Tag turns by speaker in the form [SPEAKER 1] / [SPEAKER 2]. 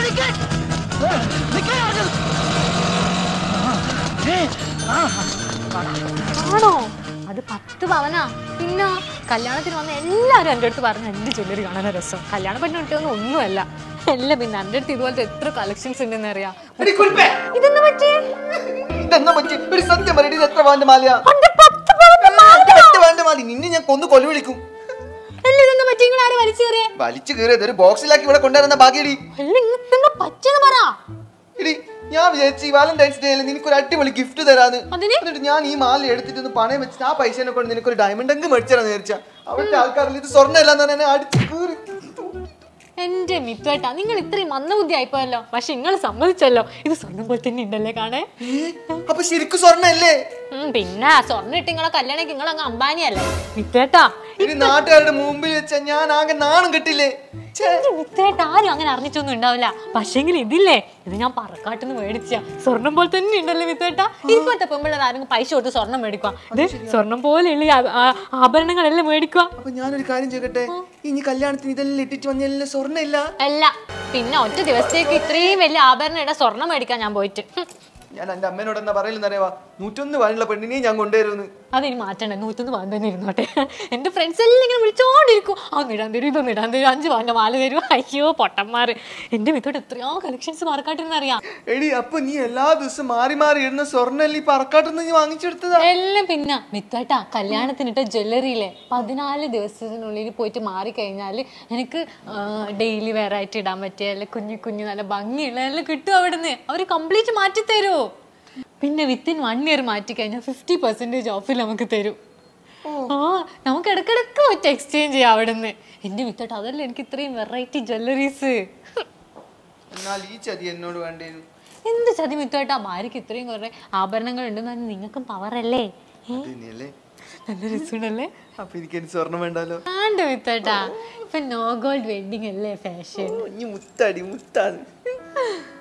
[SPEAKER 1] നിക്കാൻ. ഏ, നിക്കാൻ പറഞ്ഞത്. ആ, ഏ, ആ,
[SPEAKER 2] ആണോ അത് പത്ത് പവനാ പിന്നെ കല്യാണത്തിന് വന്ന എല്ലാവരും എൻ്റെ അടുത്ത് പറഞ്ഞു എൻ്റെ ജ്വല്ലറി കാണാൻ രസം കല്യാണ പെണ്ണ് കിട്ടിയൊന്നും ഒന്നുമല്ല അല്ല പിന്നെ എൻ്റെ അടുത്ത് ഇതുപോലത്തെ എത്ര കളക്ഷൻസ് ഉണ്ടെന്ന് അറിയാം
[SPEAKER 3] എടി കുൽപ്പേ,
[SPEAKER 2] ഇതെന്താ പറ്റിയേ
[SPEAKER 3] ഇതെന്നാ പറ്റി ഒരു സത്യം പറയടി ഇത് എത്ര വാന്റെ മാലയാ
[SPEAKER 2] എൻ്റെ പത്ത് പവന്റെ മാല.
[SPEAKER 3] എത്ര വാന്റെ മാല നിന്നെ ഞാൻ കൊന്നു കൊല്ലു വിളിക്കും
[SPEAKER 2] അല്ല ഇതെന്താ പറ്റി നിങ്ങൾ ആരും വലിച്ചു കയറിയേ
[SPEAKER 3] വലിച്ചു കയറിയത് ഒരു ബോക്സിലാക്കി ഇവിടെ കൊണ്ടുവരുന്ന ബാക്കിയടി
[SPEAKER 2] അല്ല ഇങ്ങനെന്താ പറ്റിയെന്ന് പറ
[SPEAKER 3] എടി ഞാൻ വിചാരിച്ചു ഈ വാലന്റൈൻസ് ഡേയിൽ നിനക്കൊരു അടിപൊളി ഗിഫ്റ്റ് തരാന്ന്
[SPEAKER 2] അതിന്?
[SPEAKER 3] എന്നിട്ട് ഞാൻ ഈ മാല എടുത്തിട്ട് ഒന്ന് പണയം വെച്ചിട്ട് ആ പൈസനെ കൊണ്ട് നിനക്കൊരു ഡയമണ്ട് അങ്ങ് മേടിച്ചാന്ന് വിചാരിച്ച അവിടുത്തെ ആൾക്കാരിൽ ഇത് സ്വർണ്ണമല്ലാന്ന് പറഞ്ഞാൽ എന്നെ അടിച്ച് കീറി
[SPEAKER 2] എന്റെ മിത്തുവേട്ടാ നിങ്ങൾ ഇത്രയും മന്ദബുദ്ധി ആയിപ്പോയല്ലോ പക്ഷെ നിങ്ങൾ സമ്മതിച്ചല്ലോ ഇത് സ്വർണ്ണം പോലെ തന്നെ ഉണ്ടല്ലേ കാണേ
[SPEAKER 3] ഏ, അപ്പൊ ശരിക്കും സ്വർണ്ണല്ലേ
[SPEAKER 2] ഉം, പിന്നെ സ്വർണ്ണം ഇട്ട് നിങ്ങളെ കല്യാണം നിങ്ങൾ അങ്ങ് അംബാനിയല്ലേ മിത്തുവേട്ടാ
[SPEAKER 3] ഇനി നാട്ടുകാരുടെ മുമ്പിൽ വെച്ച ഞാൻ ആകെ നാണം കെട്ടില്ലേ ഛേ,
[SPEAKER 2] മിത്തുവേട്ട ആരും അങ്ങനെ അറിഞ്ഞിട്ടൊന്നും ഉണ്ടാവില്ല പക്ഷെങ്കിൽ ഇതില്ലേ ഇത് ഞാൻ പറക്കാട്ടിന്ന് മേടിച്ച സ്വർണം പോലെ തന്നെ ഉണ്ടല്ലോ മിത്തുവേട്ട ഇപ്പോഴത്തെ പെമ്പിള്ളേർ ആരെങ്കിലും പൈസ കൊടുത്ത് സ്വർണം മേടിക്കുക ഇത് സ്വർണം പോലെയുള്ള ഈ ആ- ആ- ആഭരണങ്ങളെല്ലാം മേടിക്കുക
[SPEAKER 3] അപ്പൊ ഞാനൊരു കാര്യം ചെയ്യട്ടെ ഇനി കല്യാണത്തിന് ഇതെല്ലാം ഇട്ടിട്ട് വന്നെല്ലാം സ്വർണ്ണമില്ല
[SPEAKER 2] അല്ല പിന്നെ ഒറ്റ ദിവസത്തേക്ക് ഇത്രയും വലിയ ആഭരണം ഇട സ്വർണം മേടിക്കാൻ ഞാൻ പോയിട്ട് ഹും.
[SPEAKER 3] ഞാൻ എന്റെ അമ്മേനോട് എന്താ പറയില്ലെന്നറിയാവാ നൂറ്റൊന്ന് വാനുള്ള പെണ്ണിനെയും ഞാൻ കൊണ്ടുവരുന്നു
[SPEAKER 2] അതിനി മാറ്റണ്ട നൂറ്റൊന്ന് പാൻ തന്നെ ഇരുന്നോട്ടെ എൻ്റെ ഫ്രണ്ട്സ് എല്ലാം ഇങ്ങനെ വിളിച്ചോണ്ടിരിക്കും അങ്ങ് ഇടാൻ തരും ഇതൊന്നും ഇടാൻ തരും അഞ്ച് പാൻ്റെ മാല തരും അയ്യോ പൊട്ടന്മാർ എൻ്റെ മിത്തോട്ട് എത്രയോ കളക്ഷൻസ് മറക്കാട്ടിരുന്ന് അറിയാം
[SPEAKER 3] എടി അപ്പൊ നീ എല്ലാ ദിവസവും മാറി മാറി ഇടുന്ന സ്വർണ്ണല്ലേ ഈ പറക്കാട്ടുന്ന് നീ വാങ്ങിച്ചെടുത്തതാ
[SPEAKER 2] എല്ലാം പിന്നെ മിത്തോട്ടാ കല്യാണത്തിനിട്ട ജ്വല്ലറിയിലെ പതിനാല് ദിവസത്തിനുള്ളിൽ പോയിട്ട് മാറിക്കഴിഞ്ഞാൽ എനിക്ക് ഡെയിലി വെയർ ആയിട്ട് ഇടാൻ പറ്റിയ അല്ലെ കുഞ്ഞു കുഞ്ഞു നല്ല ഭംഗിയുള്ള എല്ലാം കിട്ടും അവിടുന്ന് അവർ കംപ്ലീറ്റ് മാറ്റി തരുമോ പിന്നെ വിത്തിൻ വൺ ഇയർ മാറ്റി കഴിഞ്ഞാൽ ഫിഫ്റ്റി പെർസെൻറ്റേജ് ഓഫിൽ നമുക്ക് തരും ആ നമുക്ക് ഇടക്കിടക്ക് പറ്റി എക്സ്ചേഞ്ച് ചെയ്യാം അവിടുന്ന് എൻ്റെ മിത്തോട്ട് അതല്ലേ എനിക്ക് ഇത്രയും വെറൈറ്റി ജ്വല്ലറീസ്
[SPEAKER 3] എന്നാൽ ഈ ചതി എന്നോട് വേണ്ടേനു
[SPEAKER 2] എന്ത് ചതി മിത്തോട്ടാ ഭാര്യയ്ക്ക് ഇത്രയും കുറേ ആഭരണങ്ങൾ ഉണ്ടെന്ന് പറഞ്ഞാൽ നിങ്ങൾക്കും പവറല്ലേ ഏ
[SPEAKER 3] തന്നെയല്ലേ
[SPEAKER 2] നല്ല രസമുണ്ടല്ലേ
[SPEAKER 3] അപ്പൊ എനിക്ക് ഇനി സ്വർണം വേണ്ടാലോ
[SPEAKER 2] ആണ്ട് വിത്തോട്ടാ ഇപ്പൊ നോ ഗോൾഡ് വെഡിങ് അല്ലേ ഫാഷൻ
[SPEAKER 3] ഇനി മുത്താടി മുത്താണ്